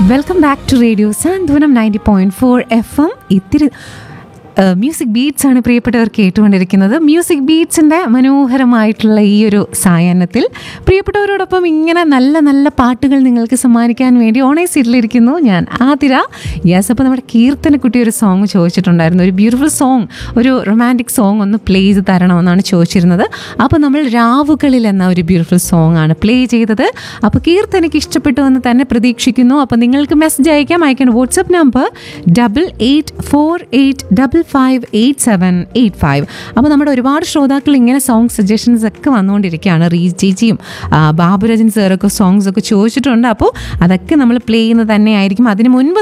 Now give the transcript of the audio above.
welcome back to radio Santhwanam ninety point four F M ഇത്തിരി music beats ആണ് പ്രിയപ്പെട്ടവർ കേട്ടുകൊണ്ടിരിക്കുന്നത് മ്യൂസിക് ബീറ്റ്സിൻ്റെ മനോഹരമായിട്ടുള്ള ഈ ഒരു സായാഹ്നത്തിൽ പ്രിയപ്പെട്ടവരോടൊപ്പം ഇങ്ങനെ നല്ല നല്ല പാട്ടുകൾ നിങ്ങൾക്ക് സമ്മാനിക്കാൻ വേണ്ടി ഓണേ സീറ്റിലിരിക്കുന്നു ഞാൻ ആതിര യെസ് അപ്പോൾ നമ്മുടെ കീർത്തനക്കുട്ടി ഒരു സോങ് ചോദിച്ചിട്ടുണ്ടായിരുന്നു ഒരു ബ്യൂട്ടിഫുൾ സോങ് ഒരു റൊമാൻറ്റിക് സോങ് ഒന്ന് പ്ലേ ചെയ്ത് തരണമെന്നാണ് ചോദിച്ചിരുന്നത് അപ്പോൾ നമ്മൾ രാവുകളിൽ എന്ന ഒരു ബ്യൂട്ടിഫുൾ സോങ് ആണ് പ്ലേ ചെയ്തത് അപ്പോൾ കീർത്തനയ്ക്ക് ഇഷ്ടപ്പെട്ടു എന്ന് തന്നെ പ്രതീക്ഷിക്കുന്നു അപ്പോൾ നിങ്ങൾക്ക് മെസ്സേജ് അയക്കാം അയക്കേണ്ട WhatsApp number double eight four eight double five eight seven eight five അപ്പോൾ നമ്മുടെ ഒരുപാട് ശ്രോതാക്കൾ ഇങ്ങനെ സോങ് സജഷൻസ് ഒക്കെ വന്നുകൊണ്ടിരിക്കുകയാണ് റീ ചേച്ചിയും ആ, ബാബുരാജൻ സാറൊക്കെ സോങ്സ് ഒക്കെ ചോദിച്ചിട്ടുണ്ട് അപ്പോൾ അതൊക്കെ നമ്മൾ പ്ലേ ചെയ്യുന്നത് തന്നെയായിരിക്കും അതിന് മുൻപ്